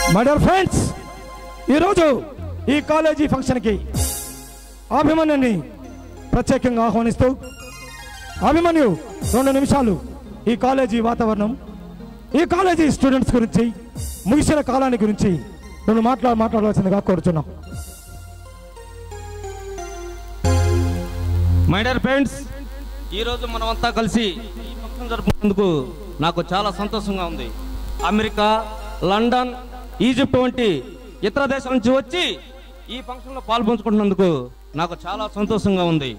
My dear friends ఈరోజు ఈ college ఫంక్షన్కి అభిమన్యుని ప్రత్యేకంగా ఆహ్వానిస్తూ అభిమన్యు రెండు నిమిషాలు ఈ కాలేజీ వాతావరణం ఈ కాలేజీ స్టూడెంట్స్ గురించి ముగిసిన కాలాన్ని గురించి రెండు మాట్లా మాట్లాడవలసిందిగా కోరుచున్నాం మై డియర్ ఫ్రెండ్స్ ఈరోజు మనమంతా కలిసి ఈ ఫంక్షన్ జరుపుకున్నందుకు నాకు చాలా సంతోషంగా ఉంది అమెరికా లండన్ ఈజిప్ట్ వంటి ఇతర దేశాల నుంచి వచ్చి ఈ ఫంక్షన్లో పాల్పంచుకుంటున్నందుకు నాకు చాలా సంతోషంగా ఉంది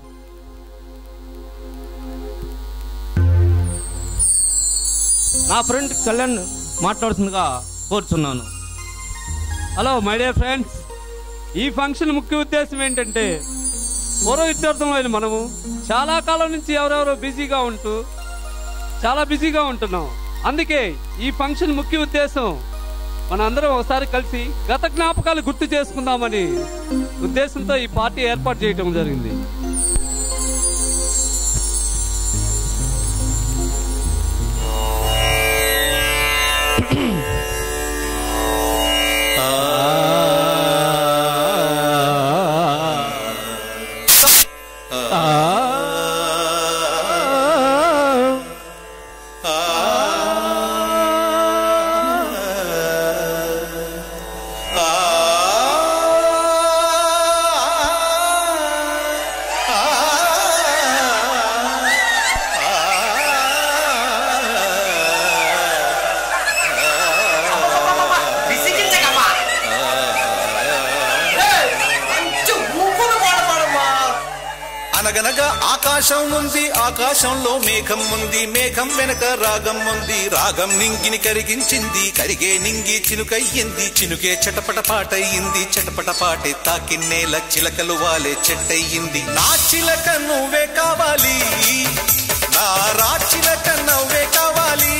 నా ఫ్రెండ్ కళ్యాణ్ మాట్లాడుతుందిగా కోరుచున్నాను హలో మై డియర్ ఫ్రెండ్స్ ఈ ఫంక్షన్ ముఖ్య ఉద్దేశం ఏంటంటే పూర్వ విద్యార్థులైన మనము చాలా కాలం నుంచి ఎవరెవరో బిజీగా ఉంటూ చాలా బిజీగా ఉంటున్నాం అందుకే ఈ ఫంక్షన్ ముఖ్య ఉద్దేశం మనందరం ఒకసారి కలిసి గత జ్ఞాపకాలు గుర్తు చేసుకుందామని ఉద్దేశంతో ఈ పార్టీ ఏర్పాటు చేయడం జరిగింది విసిగించకమ్మా ఏయ్, మంచి ఊపును పాడపాడమ్మా అనగనగా ఆకాశం ఉంది ఆకాశంలో మేఘం ఉంది మేఘం వెనక రాగం ఉంది రాగం నింగిని కరిగించింది కరిగే నింగి చినుకయ్యింది చినుకే చటపట పాటయ్యింది చటపట పాటే తాకి నేల చిలకలు వాలే చెట్టయ్యింది నా చిలక నువ్వే కావాలి నా రా చిలక నువ్వే కావాలి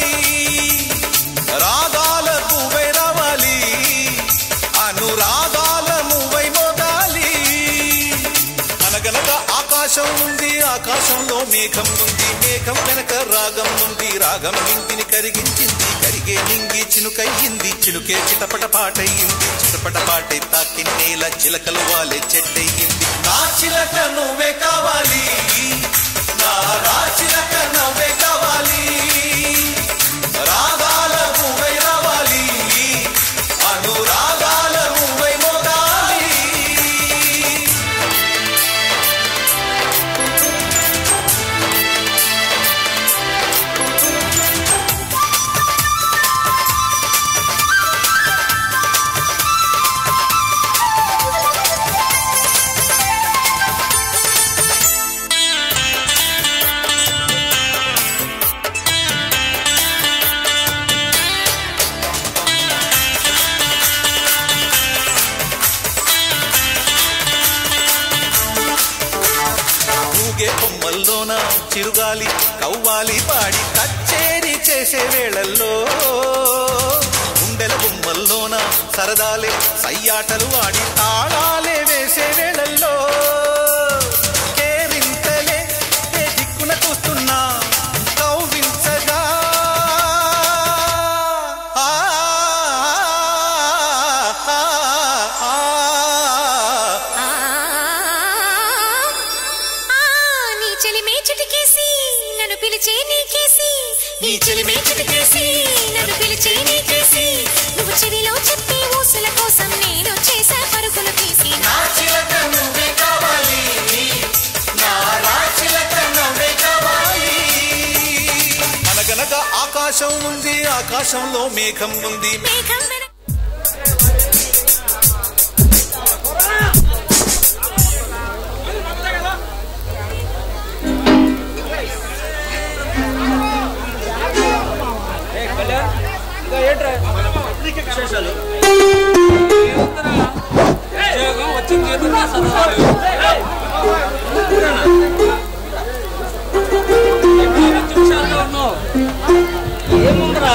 రాగాల నువ్వై రావాలి అనురాగాల నువ్వై మోగాలి అనగనగా ఆకాశం ఉంది ఆకాశంలో మేఘం ఉంది మేఘం వెనక రాగం ఉంది రాగం నింగిని కరిగించింది కరిగే నింగి చినుకయ్యింది చినుకే చిటపట పాటయ్యింది చిటపట పాటై తాకి నేల చిలకలు వాలే చెట్టయ్యింది నా చిలక నువ్వే కావాలి నా రా చిలక నువ్వే కావాలి రాగాల నువ్వై రావాలి అనురాగాల నువ్వై మోగాలి ఊగే కొమ్మల్లోన చిరుగాలి కవ్వాలి పాడి కచ్చేరి చేసే వేళల్లో గుండెల బొమ్మల్లోన సరదాలే సయ్యాటలు ఆడి తాళాలే వేసే వేళల్లో కేరింతలే ఏ దిక్కున చూస్తున్నా కవ్వించగా ఆ, ఆ, ఆ, ఆ. ఆ నీ చెలిమే చిటికేసి నన్ను పిలిచే నీకేసి నీ చెలిమే చిటికేసి నన్ను పిలిచే నీకేసి నువ్వు చెవిలో చెప్పే ఊసుల కోసం నేను చేసే పరుగులు తీసి నా చిలక నువ్వే కావాలి నా రా చిలక నువ్వే కావాలి అనగనగా ఆకాశం ఉంది ఆకాశంలో మేఘం ఉంది మేఘం వెన- ఉద్యోగం వచ్చిన జీతం చేస్తారు ఉన్నావు ఏముందిరా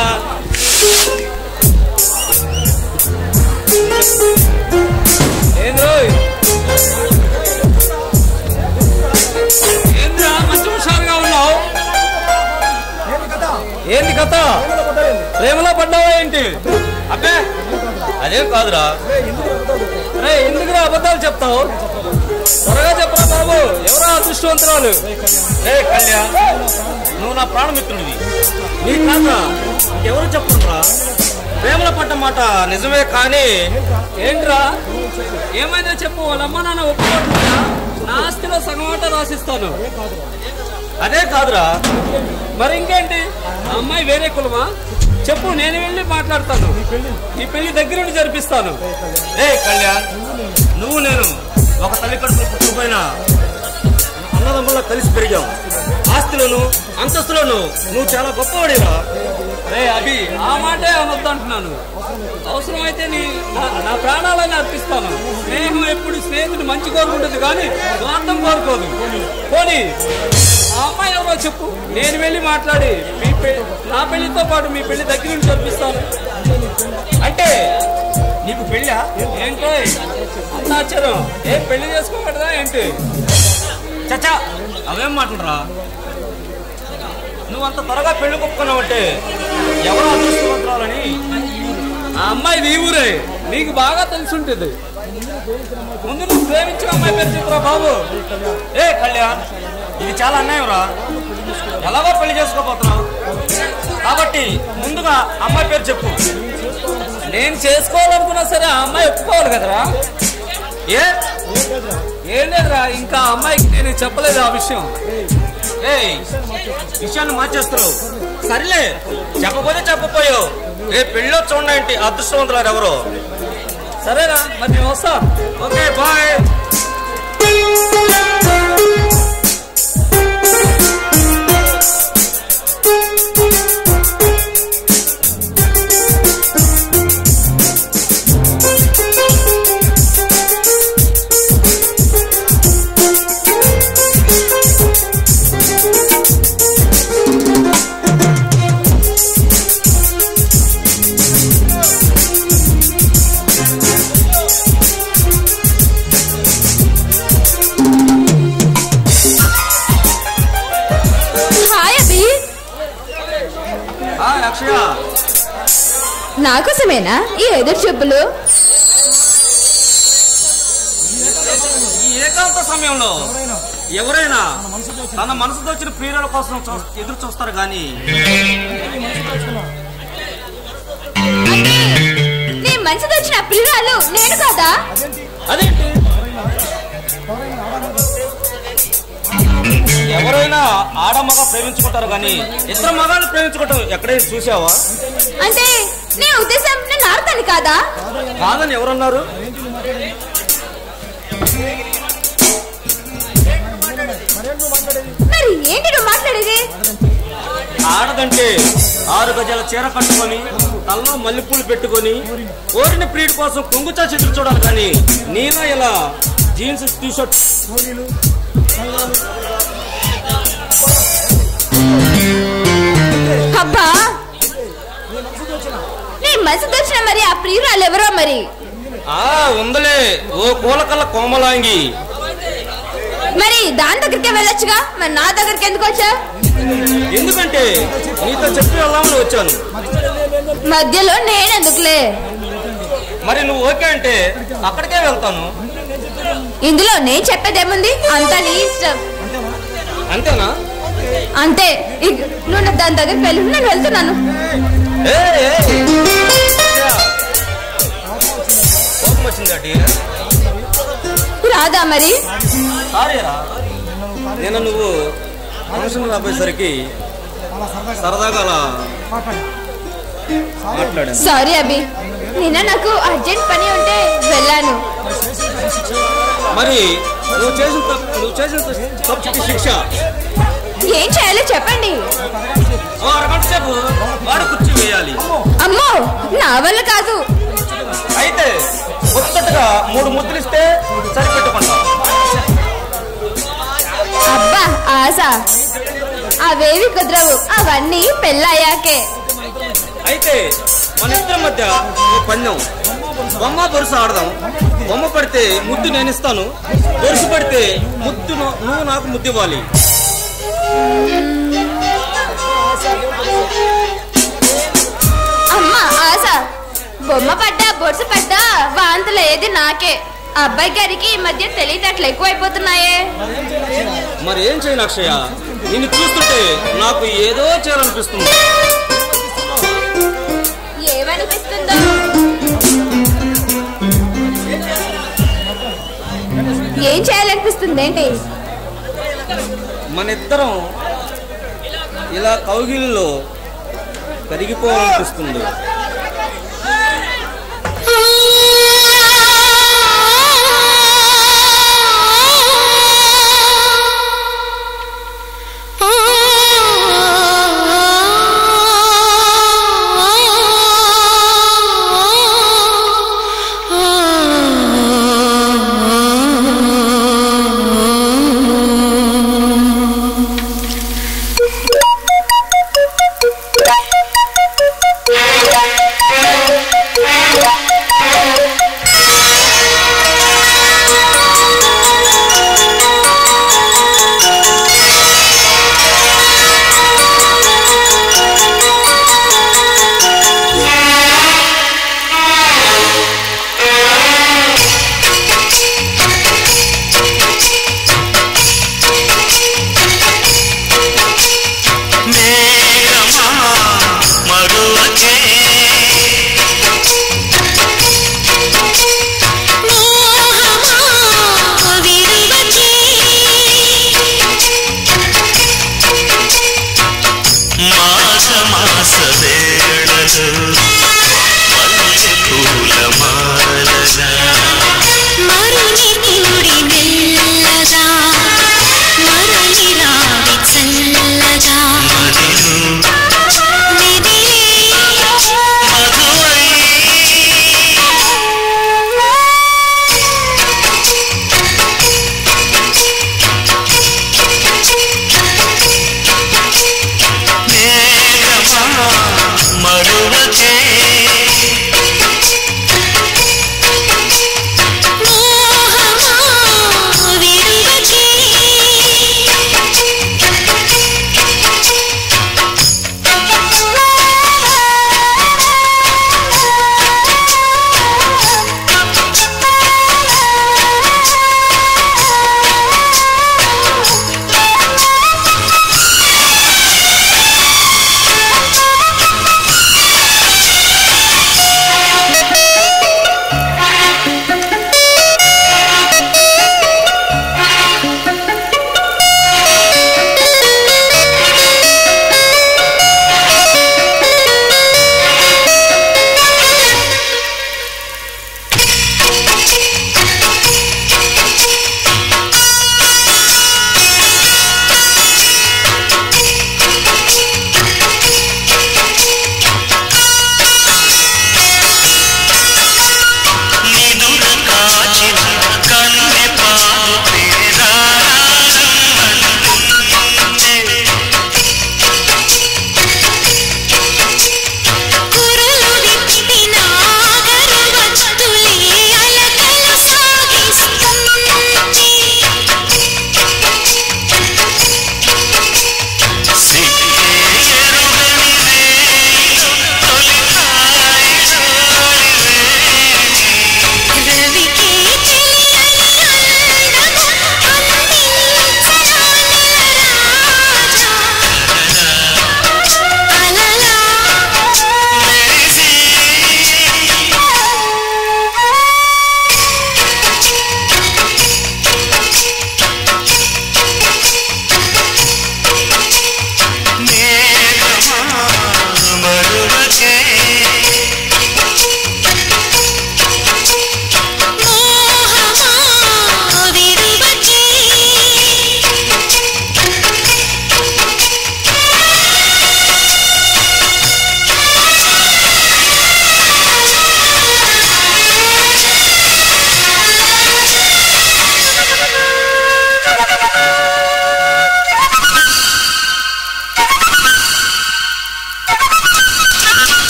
ఏంద్రోయ్ ఏంద్రా మంచి హుషారుగా ఉన్నావు ఏంది కథ ప్రేమలో పడ్డావా ఏంటి అబ్బే అదే ఏం కాదురా రే ఎందుకురా అబద్ధాలు చెప్తావు త్వరగా చెప్పరా బాబు ఎవరా అదృష్టవంతురాలు ఏ కళ్యాణ్ నువ్వు నా ప్రాణమిత్రుడివి నీ కాదురా ఎవరు చెప్పుకుంటురా ప్రేమలో పడ్డ మాట నిజమే కానీ ఏంట్రా ఏమైందో చెప్పు వాళ్ళ అమ్మ నాన్న ఒప్పుకుంటున్నా నా ఆస్తిలో సగం ఆట రాసిస్తాను అదే కాదురా మరి ఇంకేంటి ఆ అమ్మాయి వేరే కులమా చెప్పు నేను వెళ్ళి మాట్లాడతాను ఈ పెళ్లి దగ్గరుండి జరిపిస్తాను ఏ కళ్యాణ్ నువ్వు నేను ఒక తల్లి కడుపులో పుట్టుకుపోయిన అన్నదమ్ముల్లో కలిసి పెరిగాం ఆస్తిలోను అంతస్తులోను నువ్వు చాలా గొప్పవాడిరా రే అభి ఆ మాటే అనొద్దు అంటున్నాను అవసరమైతే నీ నా- నా ప్రాణాలని అర్పిస్తాను స్నేహం ఎప్పుడు స్నేహితుడు మంచి కోరుకుంటుంది కానీ స్వార్థం కోరుకోదు పోనీ ఆ అమ్మాయి ఎవరో చెప్పు నేను వెళ్ళి మాట్లాడి మీ పె- నా పెళ్లితో పాటు మీ పెళ్లి దగ్గర నుంచి జరిపిస్తాను అంటే నీకు పెళ్ళా ఏంటో అంత ఆశ్చర్యం ఏం పెళ్లి చేసుకోకూడదా ఏంటి చచ్చా అవేం మాటలరా నువ్వు అంత త్వరగా పెళ్లి కొప్పుకున్నావంటే ఎవరు అదృష్టవంతురాలని ఆ అమ్మాయి నీ ఊరే నీకు బాగా తెలిసి ఉంటుంది ముందు నువ్వు ప్రేమించిన అమ్మాయి పేరు చెప్పురా బాబు ఏ కళ్యాణ్ ఇది చాలా అన్యాయం రా ఎలాగో పెళ్లి చేసుకోబోతున్నావు కాబట్టి ముందుగా అమ్మాయి పేరు చెప్పు నేను చేసుకోవాలనుకున్నా సరే ఆ అమ్మాయి ఒప్పుకోవాలి కదరా ఏ ఏం లేదురా ఇంకా ఆ అమ్మాయికి నేను చెప్పలేదు ఆ విషయం ఏ విషయాన్ని మార్చేస్తున్నావు సర్లే చెప్పకపోతే చెప్పపోయావు ఏ పెళ్ళో చూడండి అదృష్టవంతులారు ఎవరు సరేనా మరి నేను వస్తా ఓకే బాయ్ హాయ్ అభి ఆ అక్షయ నా కోసమేనా ఈ ఎదురు చెప్పులు ఈ ఏకాంత సమయంలో ఎవరైనా తన మనసుతో వచ్చిన ప్రియుల కోసం చూ- ఎదురు చూస్తారు కానీ అంటే నీ మనసుకు వచ్చిన ప్రియురాలు నేను కాదా అదేంటి ఎవరైనా ఆడ మగ ప్రేమించుకుంటారు కానీ ఇద్దరు మగాళ్ళు ప్రేమించుకుంటాం ఎక్కడైనా చూసావా అంటే నీ ఉద్దేశం నేను ఆడతాను కాదా కాదని ఎవరన్నారు మరి ఏంటి నువ్వు మాట్లాడేది ఆడదంటే ఆరు గజాల చీర కట్టుకొని తలలో మల్లెపూలు పెట్టుకొని కోరిన ప్రియుడి కోసం కొంగుచా చెట్లు చూడాలి కానీ నీలా ఇలా జీన్స్ టీ షర్ట్ అబ్బా నీ మనసుకు వచ్చిన మరి ఆ ప్రియురాలు ఎవరో మరి ఆ ఉందలే ఓ కూలకల్ల కోమలాంగి మరి దాని దగ్గరికి వెళ్ళొచ్చుగా మరి నా దగ్గరికి ఎందుకు వచ్చా ఎందుకంటే నీతో చెప్పి వెళ్దామని వచ్చాను మధ్యలో నేనెందుకులే మరి నువ్వు ఓకే అంటే అక్కడికే వెళ్తాను ఇందులో నేను చెప్పేదేముంది అంతా నీ ఇష్టం అంతేనా అంతే ఇక నువ్వు నా దాని దగ్గరికి వెళ్ళి నేను వెళ్తున్నాను ఏ ఏ. కోపం వచ్చింది అటి రాదా మరి సారీ రా నేను నువ్వు ఫంక్షన్ రాబోయేసరికి సరదాగా అలా మాట్లాడాను సారీ అభి నిన్న నాకు అర్జెంట్ పని ఉంటే వెళ్ళాను మరి నువ్వు చేసిన తప్పు నువ్వు చేసిన తప్పుకి శిక్ష ఏం చేయాలో చెప్పండి ఓ అరగంట సేపు వాడు కుర్చీ వేయాలి అమ్మో నా వల్ల కాదు అయితే ముచ్చటగా మూడు ముద్దులు ఇస్తే సరిపెట్టుకుంటాం అబ్బా ఆశ అవేవి కుదరవు అవన్నీ పెళ్ళయ్యాకే అయితే మన ఇద్దరి మధ్య ఓ పందెం బొమ్మ బొరుసు ఆడదాం బొమ్మ పడితే ముద్దు నేను ఇస్తాను బొరుసు పడితే ముద్దు ను- నువ్వు నాకు ముద్దు ఇవ్వాలి అమ్మ ఆశ బొమ్మ పడ్డా బొడుసు పడ్డా ఉండేది నాకే ఆ అబ్బాయి గారికి ఈ మధ్య తెలియదట్లు ఎక్కువైపోతున్నాయే మరి ఏం చేయను అక్షయ నిన్ను చూస్తుంటే నాకు ఏదో చేయాలనిపిస్తుంది ఏమనిపిస్తుందో ఏం చేయాలనిపిస్తుంది ఏంటి మన ఇద్దరం ఇలా కౌగిలిలో కరిగిపోవాలనిపిస్తుంది ఆ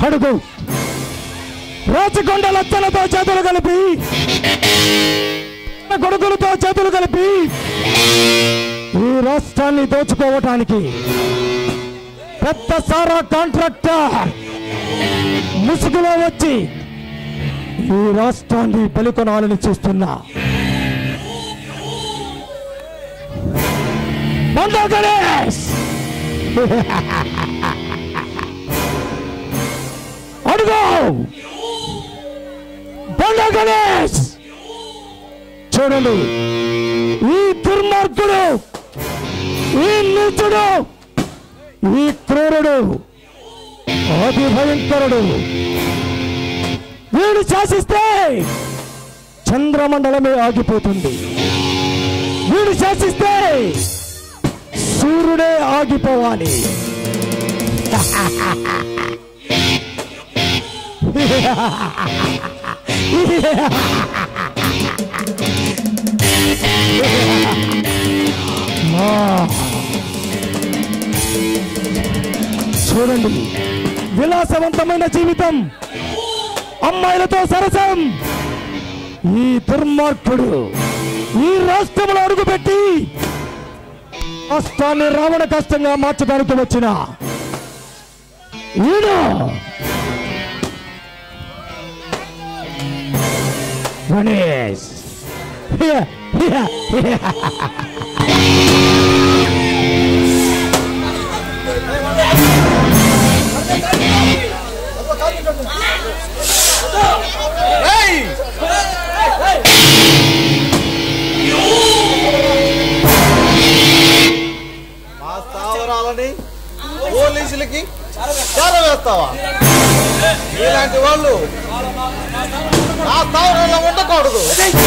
అడుగు రాచకొండ లచ్చలతో చేతులు కలిపి తన కొడుకులతో చేతులు కలిపి ఈ రాష్ట్రాన్ని దోచుకోవటానికి పెద్ద సారా కాంట్రాక్టర్ ముసుగులో వచ్చి ఈ రాష్ట్రాన్ని బలికొనాలని చూస్తున్నా బండా గణేష్ అడుగు బండా గణేష్ చూడండి ఈ దుర్మార్గుడు ఈ నీచుడు ఈ క్రూరుడు అతి భయంకరుడు వీడు శాసిస్తే చంద్రమండలమే ఆగిపోతుంది వీడు శాసిస్తే సూర్యుడే ఆగిపోవాలి ఆ. చూడండి విలాసవంతమైన జీవితం అమ్మాయిలతో సరసం ఈ దుర్మార్గుడు ఈ రాష్ట్రంలో అడుగుపెట్టి రాష్ట్రాన్ని రావణ కష్టంగా మార్చడానికి వచ్చిన ఈడు గణేష్ హియ, హియ, హియ. మా స్థావరాలని పోలీసులకి చేరవేస్తావా ఇలాంటి వాళ్ళు నా స్థావరంలో ఉండకూడదు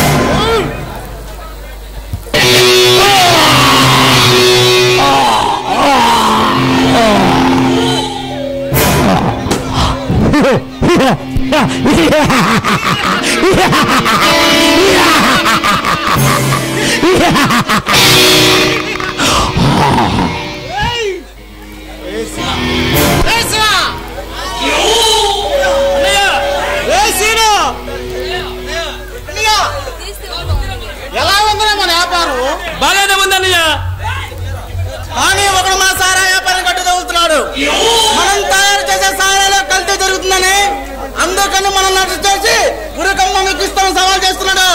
ఎలా ఉందిరా మన వ్యాపారం బాగానే ఉందన్నయ్య కానీ ఒకడు మా సారా వ్యాపారం కట్టు తగులుతున్నాడు మనం తయారు చేసే సారాలో కల్తీ జరుగుతుందని అందుకని మనం నటు చేసి గురుకమ్మ ఎక్కిస్తామని సవాల్ చేస్తున్నాడు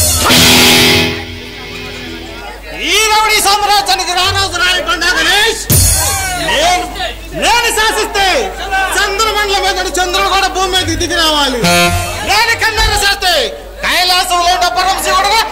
ఈ రౌడీ సామ్రాజ్యానికి రానాజు రాయకుండా గణేష్ నేను నేను శాసిస్తే చంద్రమండలం మీద నుండి చంద్రుడు కూడా భూమి మీద దిగి రావాలి నేను కన్నెర చేస్తే కైలాసంలో డబ్బరం శివుడుగా